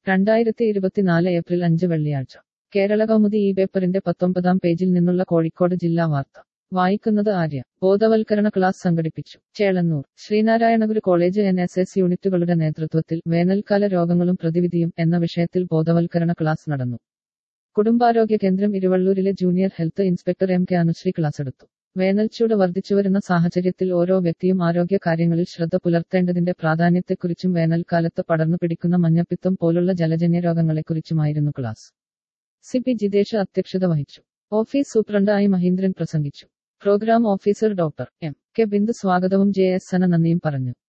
രണ്ടായിരത്തി ഇരുപത്തിനാല് ഏപ്രിൽ അഞ്ച് വെള്ളിയാഴ്ച കേരള കൗമുദി ഈ പേപ്പറിന്റെ പത്തൊമ്പതാം പേജിൽ നിന്നുള്ള കോഴിക്കോട് ജില്ലാ വാർത്ത വായിക്കുന്നത് ആര്യ ബോധവൽക്കരണ ക്ലാസ് സംഘടിപ്പിച്ചു Chelannur Sreenarayana Guru college N S S യൂണിറ്റുകളുടെ നേതൃത്വത്തിൽ വേനൽക്കാല രോഗങ്ങളും പ്രതിവിധിയും എന്ന വിഷയത്തിൽ ബോധവൽക്കരണ ക്ലാസ് നടന്നു കുടുംബാരോഗ്യ കേന്ദ്രം ഇരുവള്ളൂരിലെ junior health inspector M K Anusree class എടുത്തു വേനൽച്ചൂട് വർദ്ധിച്ചുവരുന്ന സാഹചര്യത്തിൽ ഓരോ വ്യക്തിയും ആരോഗ്യ കാര്യങ്ങളിൽ ശ്രദ്ധ പുലർത്തേണ്ടതിന്റെ പ്രാധാന്യത്തെക്കുറിച്ചും വേനൽക്കാലത്ത് പടർന്നു പിടിക്കുന്ന മഞ്ഞപ്പിത്തം പോലുള്ള ജലജന്യ രോഗങ്ങളെക്കുറിച്ചുമായിരുന്നു ക്ലാസ് സി പി ജിതേഷ് അധ്യക്ഷത വഹിച്ചു ഓഫീസ് സൂപ്രണ്ട് ഐ മഹീന്ദ്രൻ പ്രസംഗിച്ചു programme officer doctor M K Bindu സ്വാഗതവും ജെ എസ് സന നന്ദിയും പറഞ്ഞു